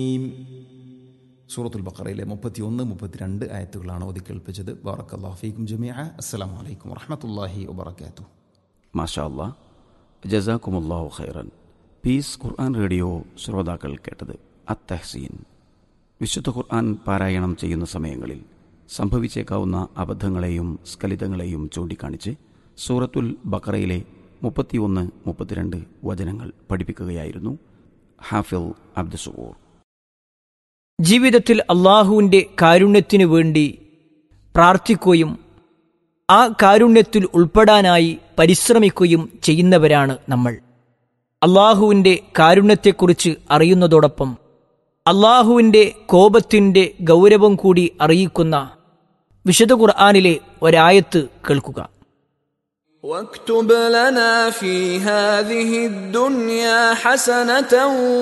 സൂറത്തുൽ ബക്കറയിലെ മുപ്പത്തിയൊന്ന് മുപ്പത്തിരണ്ട് ആയത്തുകളാണ് ഓതി കേൾപ്പിച്ചത് ബാറക്കല്ലാഹു ഫീക്കും ജമിഅ അസ്സലാമു അലൈക്കും വറഹ്മത്തുള്ളാഹി വബറകാതുഹു മാഷാ അല്ലാ ജസാക്കുമുല്ലാഹു ഖൈറൻ പീസ് ഖുർആൻ റേഡിയോ ശ്രോതാക്കൾ കേട്ടത് അത്തഹ്സീൻ വിശുദ്ധ ഖുർആൻ പാരായണം ചെയ്യുന്ന സമയങ്ങളിൽ സംഭവിച്ചേക്കാവുന്ന അബദ്ധങ്ങളെയും സ്ഖലിതങ്ങളെയും ചൂണ്ടിക്കാണിച്ച് സൂറത്തുൽ ബക്കറയിലെ മുപ്പത്തിയൊന്ന് മുപ്പത്തിരണ്ട് വചനങ്ങൾ പഠിപ്പിക്കുകയായിരുന്നു ഹാഫിൽ അബ്ദുസൂർ ജീവിതത്തിൽ അള്ളാഹുവിൻ്റെ കാരുണ്യത്തിനു വേണ്ടി പ്രാർത്ഥിക്കുകയും ആ കാരുണ്യത്തിൽ ഉൾപ്പെടാനായി പരിശ്രമിക്കുകയും ചെയ്യുന്നവരാണ് നമ്മൾ അള്ളാഹുവിൻ്റെ കാരുണ്യത്തെക്കുറിച്ച് അറിയുന്നതോടൊപ്പം അള്ളാഹുവിൻ്റെ കോപത്തിൻ്റെ ഗൗരവം കൂടി അറിയിക്കുന്ന വിശുദ്ധ ഖുർആാനിലെ ഒരായത്ത് കേൾക്കുക واكتب لنا في هذه الدنيا حسنة